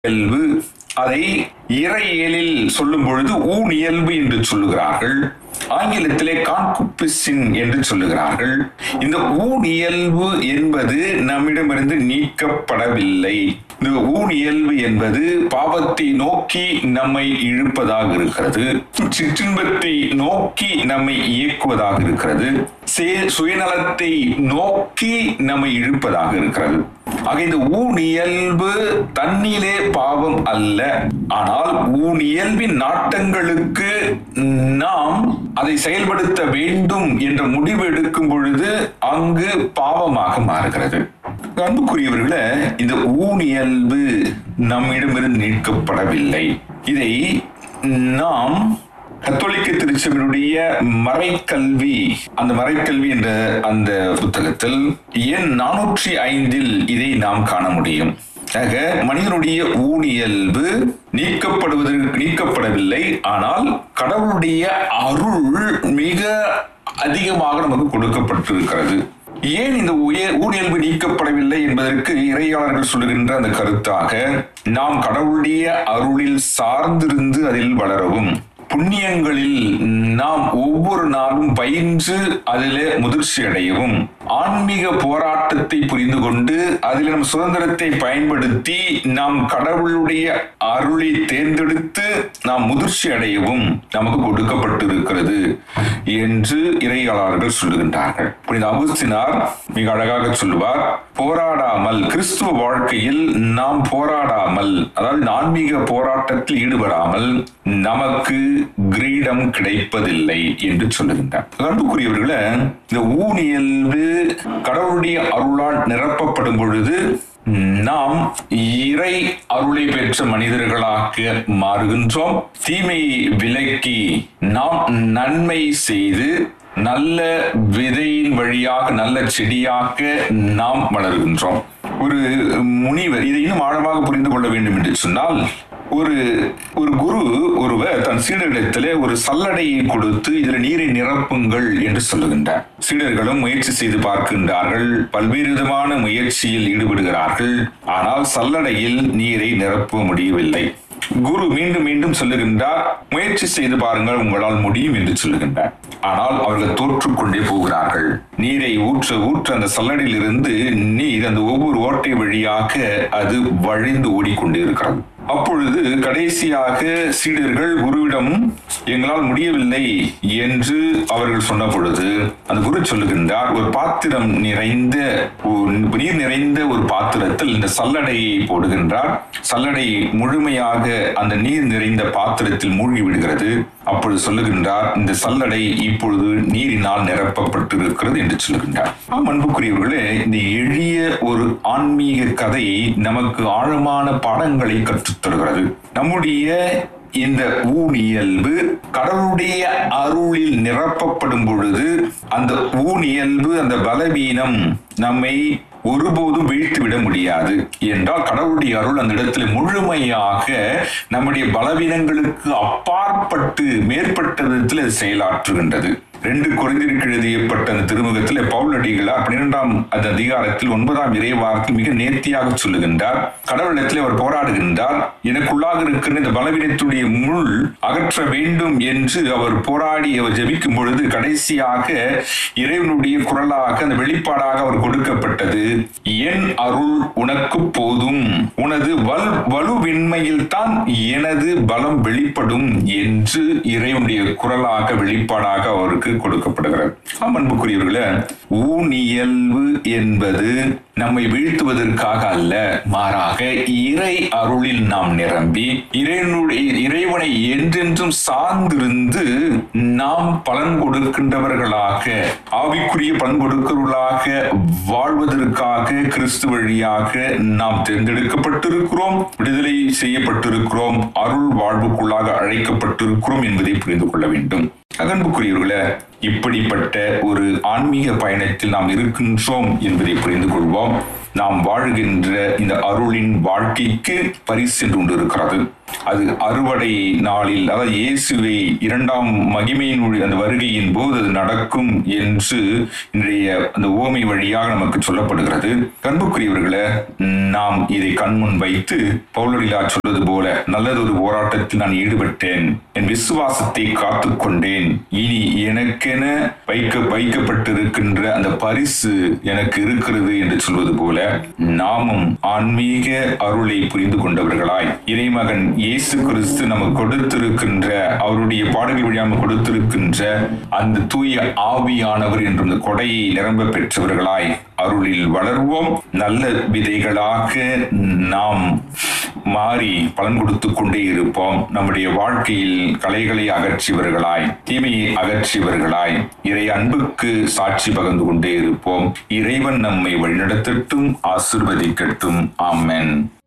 இயல்பு அதை இறையியலில் சொல்லும் பொழுது ஊன் இயல்பு என்று சொல்லுகிறார்கள் ஆங்கிலத்திலே கான்குபிசின் என்று சொல்லுகிறார்கள் இந்த ஊன் இயல்பு என்பது நம்மிடமிருந்து நீக்கப்படவில்லை இந்த ஊன் இயல்பு என்பது பாவத்தை நோக்கி நம்மை இழுப்பதாக இருக்கிறது சிற்றின்பத்தை நோக்கி நம்மை இயக்குவதாக இருக்கிறது சே- சுயநலத்தை நோக்கி நம்மை இழுப்பதாக இருக்கிறது ஆக இந்த ஊன் இயல்பு தன்னிலே பாவம் அல்ல ஆனால் ஊன் இயல்பின் நாட்டங்களுக்கு நாம் அதை செயல்படுத்த வேண்டும் என்ற முடிவு எடுக்கும் பொழுது அங்கு பாவமாக மாறுகிறது அன்புக்குரியவர்களே இந்த ஊன் இயல்பு நம்மிடமிருந்து நீக்கப்படவில்லை இதை நாம் கத்தோலிக்க திருச்சபையினுடைய மறைக்கல்வி அந்த மறைக்கல்வி என்ற அந்த புத்தகத்தில் எண் நானூற்றி ஐந்தில் இதை நாம் காண முடியும் ஆக மனிதனுடைய ஊனியல்பு நீக்கப்படுவதற்கு நீக்கப்படவில்லை ஆனால் கடவுளுடைய அருள் மிக அதிகமாக நமக்கு கொடுக்கப்பட்டிருக்கிறது ஏன் இந்த உய- ஊனியல்பு நீக்கப்படவில்லை என்பதற்கு இறையாளர்கள் சொல்லுகின்ற அந்த கருத்தாக நாம் கடவுளுடைய அருளில் சார்ந்திருந்து அதில் வளரவும் புண்ணியங்களில் நாம் ஒவ்வொரு நாளும் பயின்று அதிலே முதிர்ச்சி அடையவும் ஆன்மீக போராட்டத்தை புரிந்து கொண்டு அதில் நம் சுதந்திரத்தை பயன்படுத்தி நாம் கடவுளுடைய அருளை தேர்ந்தெடுத்து நாம் முதிர்ச்சி அடையவும் நமக்கு கொடுக்கப்பட்டிருக்கிறது என்று இறையாளர்கள் சொல்லுகின்றார்கள் புனித அகுஸ்தினார் மிக அழகாக சொல்லுவார் போராடாமல் கிறிஸ்துவ வாழ்க்கையில் நாம் போராடாமல் அதாவது இந்த ஆன்மீக போராட்டத்தில் ஈடுபடாமல் நமக்கு கிரீடம் கிடைப்பதில்லை என்று சொல்லுகின்றார் அன்புக்குரியவர்களே இந்த ஊனியல்பு கடவுளுடைய அருளால் நிரப்பப்படும் பொழுது நாம் இறை அருளை பெற்ற மனிதர்களாக மாறுகின்றோம் தீமையை விலக்கி நாம் நன்மை செய்து நல்ல விதையின் வழியாக நல்ல செடியாக நாம் வளர்கின்றோம் ஒரு முனிவர் இதை இன்னும் ஆழமாக புரிந்து கொள்ள வேண்டும் என்று சொன்னால் ஒரு ஒரு குரு ஒருவர் தன் சீடரிடத்திலே ஒரு சல்லடையை கொடுத்து இதில் நீரை நிரப்புங்கள் என்று சொல்லுகின்றார் சீடர்களும் முயற்சி செய்து பார்க்கின்றார்கள் பல்வேறு விதமான முயற்சியில் ஈடுபடுகிறார்கள் ஆனால் சல்லடையில் நீரை நிரப்ப முடியவில்லை குரு மீண்டும் மீண்டும் சொல்லுகின்றார் முயற்சி செய்து பாருங்கள் உங்களால் முடியும் என்று சொல்லுகின்றார் ஆனால் அவர்கள் தோற்றுக்கொண்டே போகிறார்கள் நீரை ஊற்ற ஊற்ற அந்த சல்லடையில் இருந்து நீர் அந்த ஒவ்வொரு ஓட்டை வழியாக அது வழிந்து ஓடிக்கொண்டே இருக்கிறது அப்பொழுது கடைசியாக சீடர்கள் குருவிடம் எங்களால் முடியவில்லை என்று அவர்கள் சொன்ன பொழுது அந்த குரு சொல்லுகின்றார் ஒரு பாத்திரம் நிறைந்த ஒரு நீர் நிறைந்த ஒரு பாத்திரத்தில் இந்த சல்லடையை போடுகின்றார் சல்லடை முழுமையாக அந்த நீர் நிறைந்த பாத்திரத்தில் மூழ்கி விடுகிறது அப்பொழுது சொல்லுகின்றார் இந்த சல்லடை இப்பொழுது நீரினால் நிரப்பப்பட்டிருக்கிறது என்று சொல்லுகின்றார் ஆம் அன்புக்குரியவர்களே இந்த எளிய ஒரு ஆன்மீக கதை நமக்கு ஆழமான பாடங்களை கற்றுத் தருகிறது நம்முடைய இந்த ஊனியல்பு கடவுளுடைய அருளில் நிரப்பப்படும் பொழுது அந்த ஊனியல்பு அந்த பலவீனம் நம்மை ஒருபோதும் வீழ்த்து விட முடியாது என்றால் கடவுளுடைய அருள் அந்த இடத்துல முழுமையாக நம்முடைய பலவீனங்களுக்கு அப்பாற்பட்டு மேற்பட்ட விதத்தில் அது செயலாற்றுகின்றது ரெண்டு குறைந்திருக்கு எழுதியப்பட்ட அந்த திருமுகத்தில் பவுலடிகளார் பன்னிரெண்டாம் அந்த அதிகாரத்தில் ஒன்பதாம் இறைவாரத்தில் மிக நேர்த்தியாக சொல்லுகின்றார் கடவுளிடத்தில் அவர் போராடுகின்றார் எனக்குள்ளாக இருக்கின்ற இந்த பலவீனத்துடைய முள் அகற்ற வேண்டும் என்று அவர் போராடி அவர் ஜெபிக்கும் பொழுது கடைசியாக இறைவனுடைய குரலாக அந்த வெளிப்பாடாக அவர் கொடுக்கப்பட்டது என் அருள் உனக்கு போதும் உனது வல் வலுவின்மையில் தான் எனது பலம் வெளிப்படும் என்று இறைவனுடைய குரலாக வெளிப்பாடாக அவருக்கு கொடுக்கப்படுகிறது ஆம் அன்புக்குரியவர்களே ஊனியல்பு என்பது நம்மை வீழ்த்துவதற்காக அல்ல மாறாக இறை அருளில் நாம் நிரம்பி இறைவனுடைய இறைவனை என்றென்றும் சார்ந்திருந்து நாம் பலன் கொடுக்கின்றவர்களாக ஆவிக்குரிய பலன் கொடுக்கிறவர்களாக வாழ்வதற்காக கிறிஸ்து வழியாக நாம் தேர்ந்தெடுக்கப்பட்டிருக்கிறோம் விடுதலை செய்யப்பட்டிருக்கிறோம் அருள் வாழ்வுக்குள்ளாக அழைக்கப்பட்டிருக்கிறோம் என்பதை புரிந்து கொள்ள வேண்டும் அகன்புக்குரியவர்களே இப்படிப்பட்ட ஒரு ஆன்மீக பயணத்தில் நாம் இருக்கின்றோம் என்பதை புரிந்து கொள்வோம் நாம் வாழ்கின்ற இந்த அருளின் வாழ்க்கைக்கு பரிசு என்று ஒன்று இருக்கிறது அது அறுவடை நாளில் அதாவது இயேசுவை இரண்டாம் மகிமையினுடைய அந்த வருகையின் போது அது நடக்கும் என்று இன்றைய அந்த ஓமை வழியாக நமக்கு சொல்லப்படுகிறது கண்புக்குரியவர்களே நாம் இதை கண்முன் வைத்து பவுலடிலா சொல்வது போல நல்லதொரு போராட்டத்தில் நான் ஈடுபட்டேன் என் விசுவாசத்தை காத்துக் கொண்டேன் இனி எனக்கென வைக்க வைக்கப்பட்டிருக்கின்ற அந்த பரிசு எனக்கு இருக்கிறது என்று சொல்வது போல நாமும் ஆன்மீக அருளை புரிந்து கொண்டவர்களாய் இறைமகன் இயேசு கிறிஸ்து நமக்கு கொடுத்திருக்கின்ற அவருடைய பாடல்கள் வழியாக கொடுத்திருக்கின்ற அந்த தூய ஆவியானவர் என்ற அந்த கொடையை நிரம்ப பெற்றவர்களாய் அருளில் வளர்வோம் நல்ல விதைகளாக நாம் மாறி பலன் கொடுத்து கொண்டே இருப்போம் நம்முடைய வாழ்க்கையில் கலைகளை அகற்றியவர்களாய் தீமையை அகற்றியவர்களாய் இறை அன்புக்கு சாட்சி பகிர்ந்து கொண்டே இருப்போம் இறைவன் நம்மை வழிநடத்தட்டும் ஆசிர்வதிக்கட்டும் ஆமென்